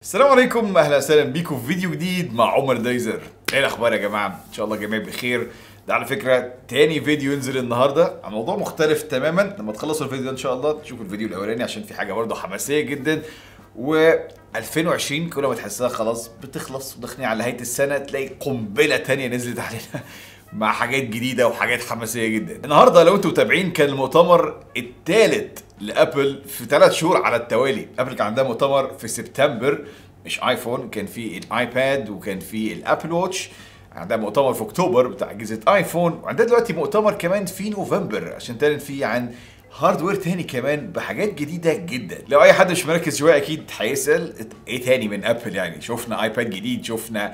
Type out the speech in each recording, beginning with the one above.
السلام عليكم اهلا وسهلا بيكم في فيديو جديد مع عمر دايزر ايه الاخبار يا جماعه ان شاء الله جميع بخير ده على فكره تاني فيديو ينزل النهارده عن موضوع مختلف تماما لما تخلصوا الفيديو ده ان شاء الله تشوفوا الفيديو الاولاني عشان في حاجه برضه حماسيه جدا و 2020 كل ما تحسها خلاص بتخلص وداخلين على نهايه السنه تلاقي قنبله تانية نزلت علينا مع حاجات جديده وحاجات حماسيه جدا النهارده لو انتم متابعين كان المؤتمر الثالث لابل في ثلاث شهور على التوالي ابل كان عندها مؤتمر في سبتمبر مش ايفون كان في الايباد وكان في الابل واتش عندها مؤتمر في اكتوبر بتاع اجهزه ايفون وعندها دلوقتي مؤتمر كمان في نوفمبر عشان تعلن فيه عن هاردوير تاني كمان بحاجات جديده جدا لو اي حد مش مركز شويه اكيد هيسال ايه تاني من ابل يعني شفنا ايباد جديد شفنا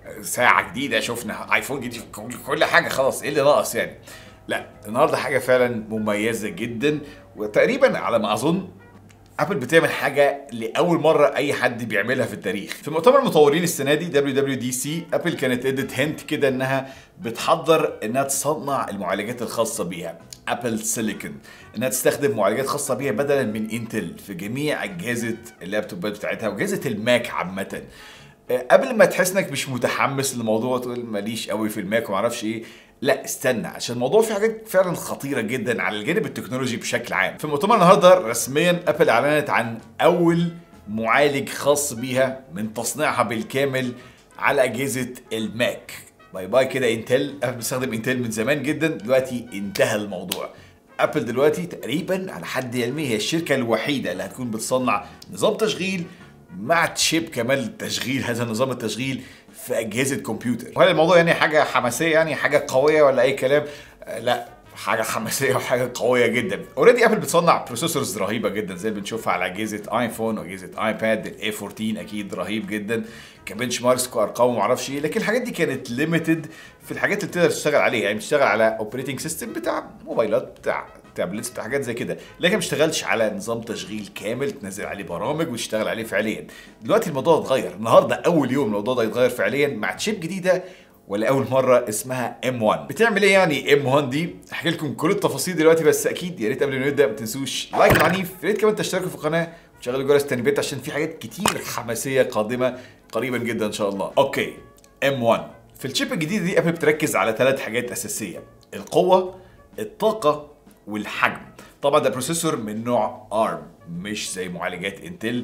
ساعه جديده شفنا ايفون جديد كل حاجه خلاص ايه اللي ناقص يعني لا النهارده حاجه فعلا مميزه جدا وتقريبا على ما اظن ابل بتعمل حاجه لاول مره اي حد بيعملها في التاريخ في مؤتمر المطورين السنه دي WWDC ابل كانت ادت هنت كده انها بتحضر انها تصنع المعالجات الخاصه بيها ابل سيليكون انها تستخدم معالجات خاصه بيها بدلا من انتل في جميع اجهزه اللابتوبات بتاعتها واجهزه الماك عامه قبل ما تحس انك مش متحمس للموضوع تقول ماليش قوي في الماك ومعرفش ايه لا استنى عشان الموضوع فيه حاجات فعلا خطيره جدا على الجانب التكنولوجي بشكل عام في مؤتمر النهارده رسميا ابل اعلنت عن اول معالج خاص بيها من تصنيعها بالكامل على اجهزه الماك باي باي كده انتل ابل بتستخدم انتل من زمان جدا دلوقتي انتهى الموضوع ابل دلوقتي تقريبا على حد علمي هي الشركه الوحيده اللي هتكون بتصنع نظام تشغيل مع تشيب كمان تشغيل هذا نظام التشغيل في اجهزه كمبيوتر وهل الموضوع يعني حاجه حماسيه يعني حاجه قويه ولا اي كلام آه لا حاجه حماسيه وحاجه قويه جدا اوريدي ابل بتصنع بروسيسورز رهيبه جدا زي اللي بنشوفها على اجهزه ايفون واجهزه ايباد الاي 14 اكيد رهيب جدا كبنش ماركس وارقام وما اعرفش ايه لكن الحاجات دي كانت ليميتد في الحاجات اللي تقدر تشتغل عليها يعني بتشتغل على اوبريتنج سيستم بتاع موبايلات بتاع تابلتس بتاع حاجات زي كده لكن ما اشتغلش على نظام تشغيل كامل تنزل عليه برامج وتشتغل عليه فعليا دلوقتي الموضوع اتغير النهارده اول يوم الموضوع ده يتغير فعليا مع تشيب جديده ولاول مره اسمها ام 1 بتعمل ايه يعني ام 1 دي احكي لكم كل التفاصيل دلوقتي بس اكيد يا ريت قبل ما نبدا ما تنسوش لايك العنيف يا ريت كمان تشتركوا في القناه وتشغلوا جرس التنبيهات عشان في حاجات كتير حماسيه قادمه قريبا جدا ان شاء الله اوكي ام 1 في الشيب الجديد دي ابل بتركز على ثلاث حاجات اساسيه القوه الطاقه والحجم طبعا ده بروسيسور من نوع ارم مش زي معالجات انتل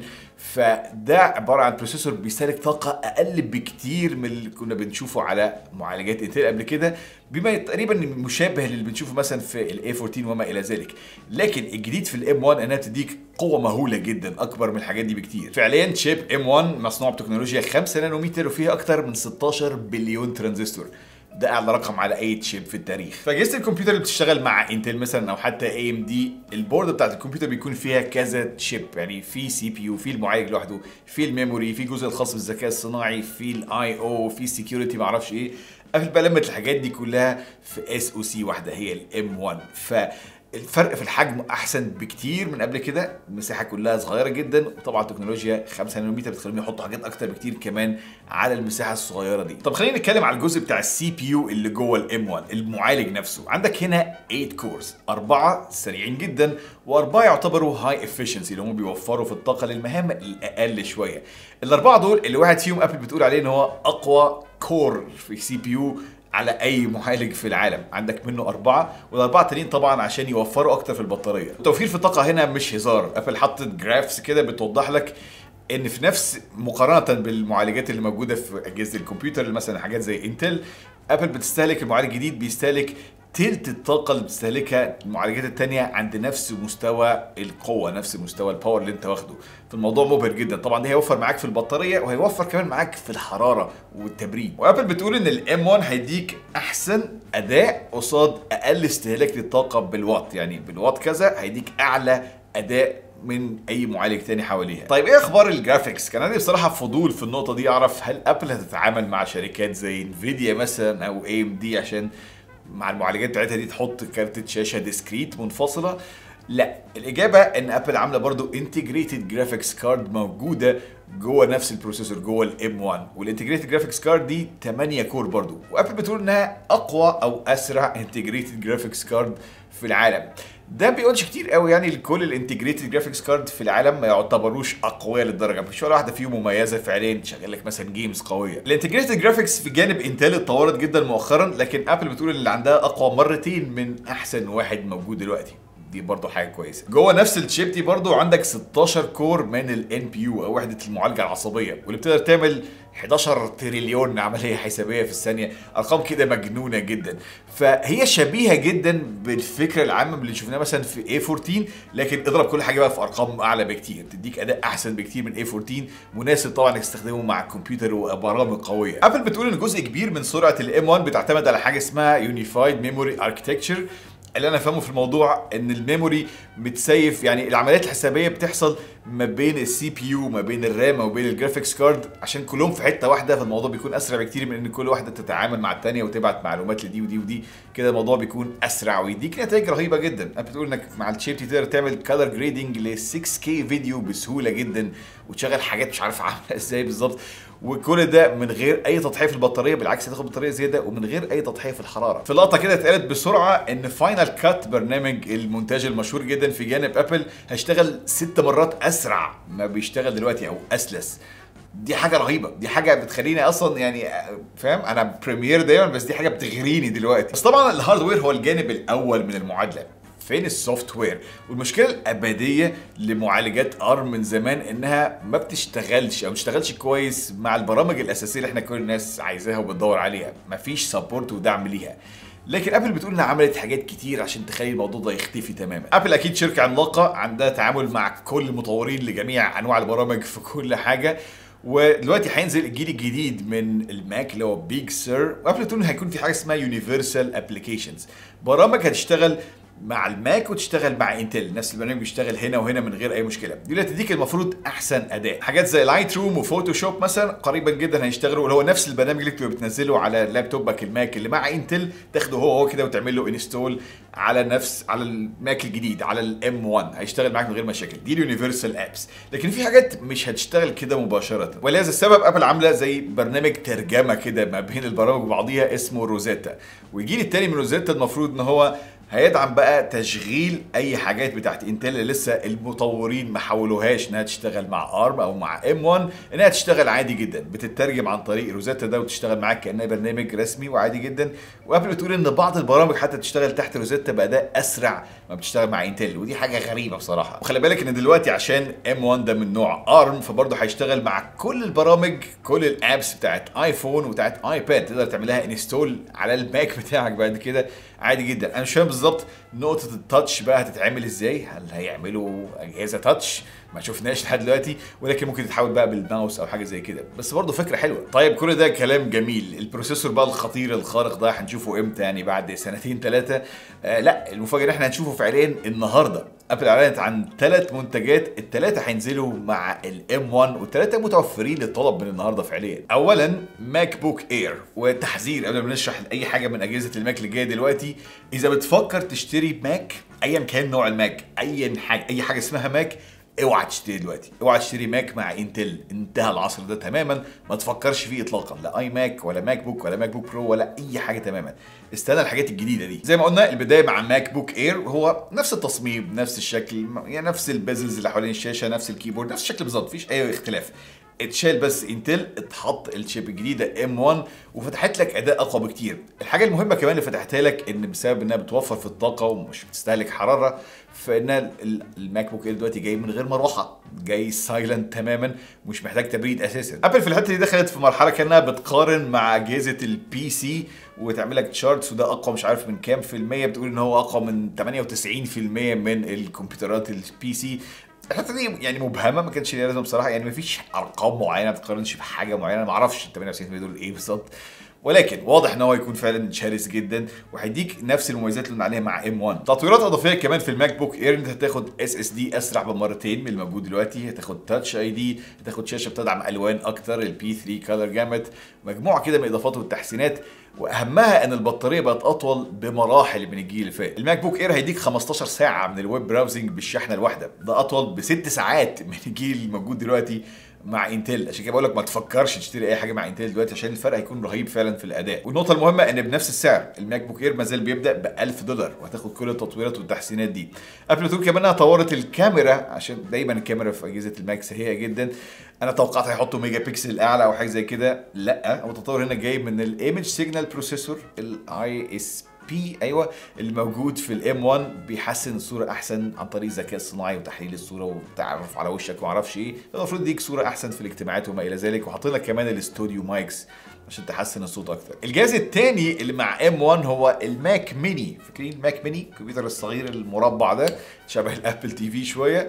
فده عباره عن بروسيسور بيستهلك طاقه اقل بكتير من اللي كنا بنشوفه على معالجات انتل قبل كده بما تقريبا مشابه للي بنشوفه مثلا في الاي 14 وما الى ذلك لكن الجديد في الام 1 انها بتديك قوه مهوله جدا اكبر من الحاجات دي بكتير فعليا شيب ام 1 مصنوع بتكنولوجيا 5 نانومتر وفيها اكتر من 16 بليون ترانزستور ده اعلى رقم على اي تشيب في التاريخ فاجهزه الكمبيوتر اللي بتشتغل مع انتل مثلا او حتى اي ام دي البورد بتاعت الكمبيوتر بيكون فيها كذا تشيب يعني في سي بي يو في المعالج لوحده في الميموري في الجزء الخاص بالذكاء الصناعي في الاي او في السكيورتي معرفش ايه ابل بقى لمت الحاجات دي كلها في اس او سي واحده هي الام 1 ف الفرق في الحجم احسن بكتير من قبل كده المساحه كلها صغيره جدا وطبعا تكنولوجيا 5 نانومتر بتخليهم يحطوا حاجات اكتر بكتير كمان على المساحه الصغيره دي طب خلينا نتكلم على الجزء بتاع السي بي يو اللي جوه الام 1 المعالج نفسه عندك هنا 8 كورز اربعه سريعين جدا واربعه يعتبروا هاي افشنسي اللي هم بيوفروا في الطاقه للمهام الاقل شويه الاربعه دول اللي واحد فيهم ابل بتقول عليه ان هو اقوى كور في سي بي يو على اي معالج في العالم عندك منه اربعه والاربعه التانيين طبعا عشان يوفروا اكتر في البطاريه التوفير في الطاقه هنا مش هزار ابل حطت جرافس كده بتوضح لك ان في نفس مقارنه بالمعالجات اللي موجوده في اجهزه الكمبيوتر مثلا حاجات زي انتل ابل بتستهلك المعالج الجديد بيستهلك تلت الطاقه اللي بتستهلكها المعالجات التانية عند نفس مستوى القوه نفس مستوى الباور اللي انت واخده فالموضوع مبهر جدا طبعا ده هيوفر معاك في البطاريه وهيوفر كمان معاك في الحراره والتبريد وابل بتقول ان الام 1 هيديك احسن اداء قصاد اقل استهلاك للطاقه بالوات يعني بالوات كذا هيديك اعلى اداء من اي معالج تاني حواليها طيب ايه اخبار الجرافيكس كان عندي بصراحه فضول في النقطه دي اعرف هل ابل هتتعامل مع شركات زي انفيديا مثلا او اي ام دي عشان مع المعالجات بتاعتها دي تحط كارتة شاشه ديسكريت منفصله لا الاجابه ان ابل عامله برضو انتجريتد جرافيكس كارد موجوده جوه نفس البروسيسور جوه الام 1 والانتجريتد جرافيكس كارد دي 8 كور برضو وابل بتقول انها اقوى او اسرع انتجريتد جرافيكس كارد في العالم ده بيقولش كتير قوي يعني لكل الانتجريتد جرافيكس كارد في العالم ما يعتبروش اقوياء للدرجه مفيش ولا واحده فيهم مميزه فعليا تشغل لك مثلا جيمز قويه الانتجريتد جرافيكس في جانب انتل اتطورت جدا مؤخرا لكن ابل بتقول اللي عندها اقوى مرتين من احسن واحد موجود دلوقتي دي برضه حاجه كويسه جوه نفس الشيب دي برضه عندك 16 كور من الان بي يو او وحده المعالجه العصبيه واللي بتقدر تعمل 11 تريليون عمليه حسابيه في الثانيه ارقام كده مجنونه جدا فهي شبيهه جدا بالفكره العامه اللي شفناها مثلا في اي 14 لكن اضرب كل حاجه بقى في ارقام اعلى بكتير تديك اداء احسن بكتير من اي 14 مناسب طبعا انك تستخدمه مع الكمبيوتر وبرامج قويه ابل بتقول ان جزء كبير من سرعه الام 1 بتعتمد على حاجه اسمها يونيفايد ميموري اركتكتشر اللي انا فاهمه في الموضوع ان الميموري متسيف يعني العمليات الحسابيه بتحصل ما بين السي بي يو ما بين الرام وبين الجرافيكس كارد عشان كلهم في حته واحده فالموضوع بيكون اسرع بكتير من ان كل واحده تتعامل مع الثانيه وتبعت معلومات لدي ودي ودي كده الموضوع بيكون اسرع ويديك نتائج رهيبه جدا انت بتقول انك مع الشيب تقدر تعمل كالر جريدنج ل 6 كي فيديو بسهوله جدا وتشغل حاجات مش عارف عامله ازاي بالظبط وكل ده من غير اي تضحيه في البطاريه بالعكس هتاخد بطاريه زياده ومن غير اي تضحيه في الحراره في لقطه كده اتقالت بسرعه ان فاينل كات برنامج المونتاج المشهور جدا في جانب ابل هيشتغل ست مرات اسرع ما بيشتغل دلوقتي او اسلس دي حاجه رهيبه دي حاجه بتخليني اصلا يعني فاهم انا بريمير دايما بس دي حاجه بتغريني دلوقتي بس طبعا الهاردوير هو الجانب الاول من المعادله فين السوفت وير والمشكله الابديه لمعالجات ارم من زمان انها ما بتشتغلش او ما بتشتغلش كويس مع البرامج الاساسيه اللي احنا كل الناس عايزاها وبتدور عليها مفيش سبورت ودعم ليها لكن ابل بتقول انها عملت حاجات كتير عشان تخلي الموضوع ده يختفي تماما ابل اكيد شركه عملاقه عندها تعامل مع كل المطورين لجميع انواع البرامج في كل حاجه ودلوقتي هينزل الجيل الجديد من الماك اللي هو بيج سير وابل بتقول هيكون في حاجه اسمها يونيفرسال ابلكيشنز برامج هتشتغل مع الماك وتشتغل مع انتل نفس البرنامج بيشتغل هنا وهنا من غير اي مشكله دي اللي هتديك المفروض احسن اداء حاجات زي لايت روم وفوتوشوب مثلا قريبا جدا هيشتغلوا اللي هو نفس البرنامج اللي بتبقى بتنزله على لابتوبك الماك اللي مع انتل تاخده هو هو كده وتعمل له انستول على نفس على الماك الجديد على الام 1 هيشتغل معاك من غير مشاكل دي اليونيفرسال ابس لكن في حاجات مش هتشتغل كده مباشره ولهذا السبب ابل عامله زي برنامج ترجمه كده ما بين البرامج وبعضيها اسمه روزيتا والجيل الثاني من روزيتا المفروض ان هو هيدعم بقى تشغيل اي حاجات بتاعت انتل اللي لسه المطورين ما حولوهاش انها تشتغل مع ارم او مع ام 1 انها تشتغل عادي جدا بتترجم عن طريق روزيتا ده وتشتغل معاك كانها برنامج رسمي وعادي جدا وقبل بتقول ان بعض البرامج حتى تشتغل تحت روزيتا باداء اسرع ما بتشتغل مع انتل ودي حاجه غريبه بصراحه وخلي بالك ان دلوقتي عشان ام 1 ده من نوع ارم فبرضه هيشتغل مع كل البرامج كل الابس بتاعت ايفون وبتاعت ايباد تقدر تعملها انستول على الماك بتاعك بعد كده عادي جدا انا مش فاهم بالظبط نقطه التاتش بقى هتتعمل ازاي هل هيعملوا اجهزه تاتش ما شفناش لحد دلوقتي ولكن ممكن تتحول بقى بالماوس او حاجه زي كده بس برضه فكره حلوه طيب كل ده كلام جميل البروسيسور بقى الخطير الخارق ده هنشوفه امتى يعني بعد سنتين ثلاثه آه لا المفاجاه ان احنا هنشوفه فعليا النهارده ابل اعلنت عن ثلاث منتجات الثلاثه هينزلوا مع الام 1 والثلاثه متوفرين للطلب من النهارده فعليا اولا ماك بوك اير وتحذير قبل ما نشرح اي حاجه من اجهزه الماك اللي جايه دلوقتي اذا بتفكر تشتري ماك ايا كان نوع الماك ايا حاجه اي حاجه اسمها ماك اوعى تشتري دلوقتي اوعى تشتري ماك مع انتل انتهى العصر ده تماما ما تفكرش فيه اطلاقا لا اي ماك ولا ماك بوك ولا ماك بوك برو ولا اي حاجه تماما استنى الحاجات الجديده دي زي ما قلنا البدايه مع ماك بوك اير هو نفس التصميم نفس الشكل يعني نفس البيزلز اللي حوالين الشاشه نفس الكيبورد نفس الشكل بالظبط مفيش اي اختلاف اتشال بس انتل اتحط الشيب الجديده ام 1 وفتحت لك اداء اقوى بكتير الحاجه المهمه كمان اللي فتحتها لك ان بسبب انها بتوفر في الطاقه ومش بتستهلك حراره فان الماك بوك اير دلوقتي جاي من غير مروحه جاي سايلنت تماما مش محتاج تبريد اساسا ابل في الحته دي دخلت في مرحله كانها بتقارن مع اجهزه البي سي وتعمل لك تشارتس وده اقوى مش عارف من كام في المية بتقول ان هو اقوى من 98% من الكمبيوترات البي سي الحته دي يعني مبهمه ما كانش ليها لازمه بصراحه يعني ما فيش ارقام معينه ما بتقارنش بحاجه معينه ما اعرفش ال 98% دول ايه بالظبط ولكن واضح ان هو هيكون فعلا شرس جدا وهيديك نفس المميزات اللي قلنا عليها مع ام 1 تطويرات اضافيه كمان في الماك بوك اير انت هتاخد اس اس دي اسرع بمرتين من الموجود دلوقتي هتاخد تاتش اي دي هتاخد شاشه بتدعم الوان اكتر البي 3 كلر جامت مجموعه كده من الاضافات والتحسينات واهمها ان البطاريه بقت اطول بمراحل من الجيل اللي فات الماك بوك اير هيديك 15 ساعه من الويب براوزنج بالشحنه الواحده ده اطول بست ساعات من الجيل الموجود دلوقتي مع انتل عشان كده بقول لك ما تفكرش تشتري اي حاجه مع انتل دلوقتي عشان الفرق هيكون رهيب فعلا في الاداء والنقطه المهمه ان بنفس السعر الماك بوك اير ما زال بيبدا ب 1000 دولار وهتاخد كل التطويرات والتحسينات دي ابل بتقول كمان انها طورت الكاميرا عشان دايما الكاميرا في اجهزه الماك سيئه جدا انا توقعت هيحطوا ميجا بيكسل اعلى او حاجه زي كده لا هو التطور هنا جاي من الايمج سيجنال بروسيسور الاي اس بي ايوه الموجود في الام 1 بيحسن الصوره احسن عن طريق الذكاء الصناعي وتحليل الصوره والتعرف على وشك وما اعرفش ايه المفروض يديك صوره احسن في الاجتماعات وما الى ذلك وحاطين لك كمان الاستوديو مايكس عشان تحسن الصوت اكتر الجهاز الثاني اللي مع ام 1 هو الماك ميني فاكرين الماك ميني الكمبيوتر الصغير المربع ده شبه الابل تي في شويه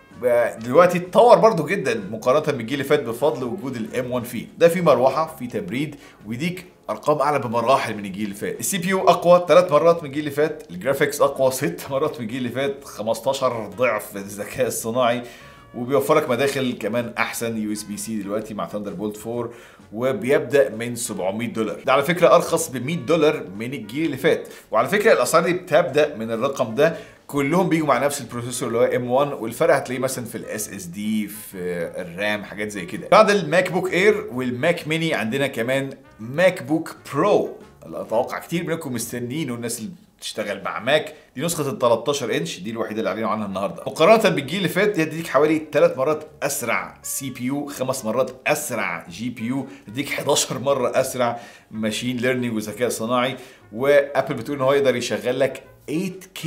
دلوقتي اتطور برضو جدا مقارنه بالجيل اللي فات بفضل وجود الام 1 فيه ده فيه مروحه فيه تبريد ويديك ارقام اعلى بمراحل من الجيل اللي فات السي بي يو اقوى ثلاث مرات من الجيل اللي فات الجرافيكس اقوى ست مرات من الجيل اللي فات 15 ضعف الذكاء الصناعي وبيوفرك مداخل كمان احسن يو اس بي سي دلوقتي مع ثاندر بولت 4 وبيبدا من 700 دولار ده على فكره ارخص ب 100 دولار من الجيل اللي فات وعلى فكره الاسعار دي بتبدا من الرقم ده كلهم بيجوا مع نفس البروسيسور اللي هو ام 1 والفرق هتلاقيه مثلا في الاس اس دي في الرام حاجات زي كده بعد الماك بوك اير والماك ميني عندنا كمان ماك بوك برو اللي اتوقع كتير منكم مستنيين والناس اللي بتشتغل مع ماك دي نسخه ال 13 انش دي الوحيده اللي اعلنوا عنها النهارده مقارنه بالجيل اللي فات دي هتديك حوالي 3 مرات اسرع سي بي يو 5 مرات اسرع جي بي يو هتديك 11 مره اسرع ماشين ليرنينج وذكاء صناعي وابل بتقول ان هو يقدر يشغل لك 8K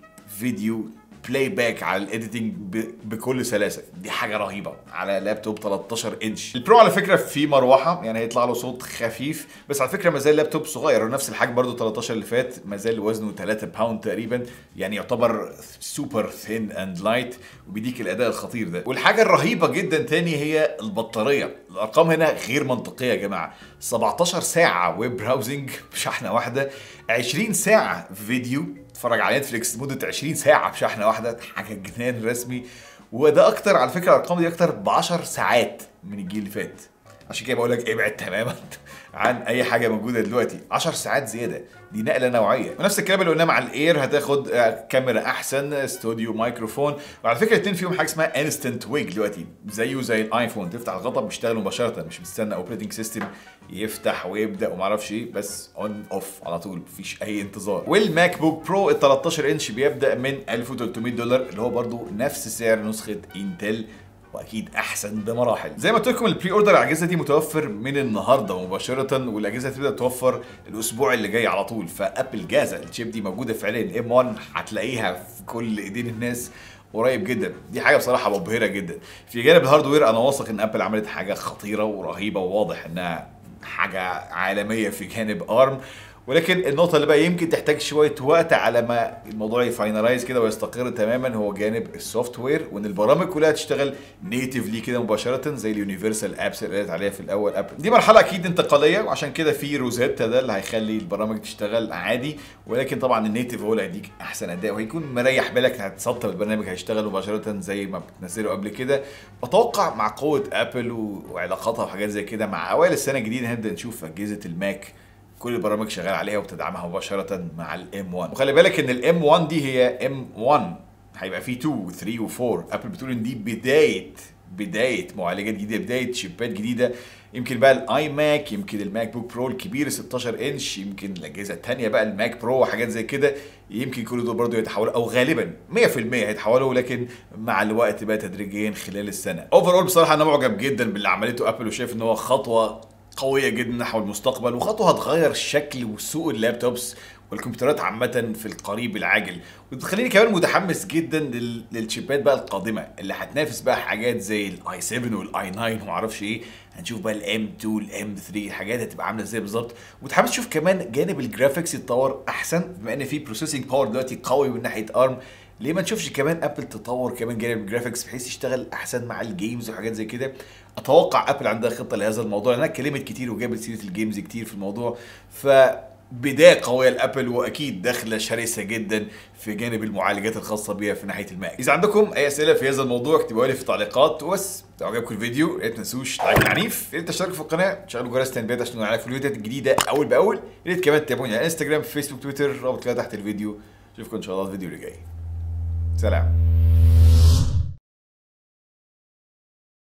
فيديو بلاي باك على الايديتنج بكل سلاسه دي حاجه رهيبه على لابتوب 13 انش البرو على فكره فيه مروحه يعني هيطلع له صوت خفيف بس على فكره ما زال لابتوب صغير ونفس الحجم برضه 13 اللي فات ما زال وزنه 3 باوند تقريبا يعني يعتبر سوبر ثين اند لايت وبيديك الاداء الخطير ده والحاجه الرهيبه جدا تاني هي البطاريه الارقام هنا غير منطقيه يا جماعه 17 ساعه ويب براوزنج بشحنه واحده 20 ساعه فيديو تتفرج على نتفليكس لمده 20 ساعه بشحنه واحده حاجه جنان رسمي وده اكتر على فكره الارقام دي اكتر ب 10 ساعات من الجيل اللي فات عشان كده بقول لك ابعد تماما عن اي حاجه موجوده دلوقتي 10 ساعات زياده دي نقله نوعيه ونفس الكلام اللي قلناه مع الاير هتاخد كاميرا احسن استوديو مايكروفون وعلى فكره الاثنين فيهم حاجه اسمها انستنت ويج دلوقتي زيه زي الايفون تفتح الغطا بيشتغل مباشره مش بتستنى اوبريتنج سيستم يفتح ويبدا وما اعرفش ايه بس اون اوف على طول مفيش اي انتظار والماك بوك برو ال 13 انش بيبدا من 1300 دولار اللي هو برضو نفس سعر نسخه انتل واكيد احسن بمراحل زي ما قلت لكم البري اوردر الاجهزه دي متوفر من النهارده مباشره والاجهزه هتبدا توفر الاسبوع اللي جاي على طول فابل جاهزه الشيب دي موجوده فعليا ام 1 هتلاقيها في كل ايدين الناس قريب جدا دي حاجه بصراحه مبهره جدا في جانب الهاردوير انا واثق ان ابل عملت حاجه خطيره ورهيبه وواضح انها حاجه عالميه في جانب ارم ولكن النقطة اللي بقى يمكن تحتاج شوية وقت على ما الموضوع يفاينلايز كده ويستقر تماما هو جانب السوفت وير وان البرامج كلها تشتغل نيتفلي كده مباشرة زي اليونيفرسال ابس اللي قالت عليها في الاول ابل دي مرحلة اكيد انتقالية وعشان كده في روزيتا ده اللي هيخلي البرامج تشتغل عادي ولكن طبعا النيتف هو اللي هيديك احسن اداء وهيكون مريح بالك هتسطب البرنامج هيشتغل مباشرة زي ما بتنزله قبل كده اتوقع مع قوة ابل وعلاقاتها وحاجات زي كده مع اوائل السنة الجديدة هنبدا نشوف اجهزة الماك كل البرامج شغال عليها وبتدعمها مباشره مع الام 1 وخلي بالك ان الام 1 دي هي ام 1 هيبقى فيه 2 و3 و4 ابل بتقول ان دي بدايه بدايه معالجات جديده بدايه شيبات جديده يمكن بقى الاي ماك يمكن الماك بوك برو الكبير 16 انش يمكن الاجهزه الثانيه بقى الماك برو وحاجات زي كده يمكن كل دول برضه يتحولوا او غالبا 100% هيتحولوا لكن مع الوقت بقى تدريجيا خلال السنه اوفر بصراحه انا معجب جدا باللي عملته ابل وشايف ان هو خطوه قويه جدا نحو المستقبل وخطوه هتغير شكل وسوق اللابتوبس والكمبيوترات عامة في القريب العاجل وتخليني كمان متحمس جدا لل... للشيبات بقى القادمة اللي هتنافس بقى حاجات زي الاي 7 والاي 9 ومعرفش ايه هنشوف بقى الام 2 الام 3 الحاجات هتبقى عاملة ازاي بالظبط متحمس اشوف كمان جانب الجرافيكس يتطور احسن بما ان في بروسيسنج باور دلوقتي قوي من ناحية ارم ليه ما نشوفش كمان ابل تطور كمان جانب الجرافيكس بحيث يشتغل احسن مع الجيمز وحاجات زي كده اتوقع ابل عندها خطه لهذا الموضوع لانها اتكلمت كتير وجابت سيره الجيمز كتير في الموضوع ف بدايه قويه لابل واكيد دخله شرسه جدا في جانب المعالجات الخاصه بيها في ناحيه الماك اذا عندكم اي اسئله في هذا الموضوع اكتبوها لي في التعليقات وبس لو عجبكم الفيديو يا ريت ما تنسوش لايك عنيف يا ريت تشتركوا في القناه تشغلوا جرس التنبيهات عشان نعرف الفيديوهات الجديده اول باول يا ريت كمان تتابعوني على انستجرام فيسبوك تويتر رابط كده تحت الفيديو اشوفكم ان شاء الله الفيديو اللي جاي سلام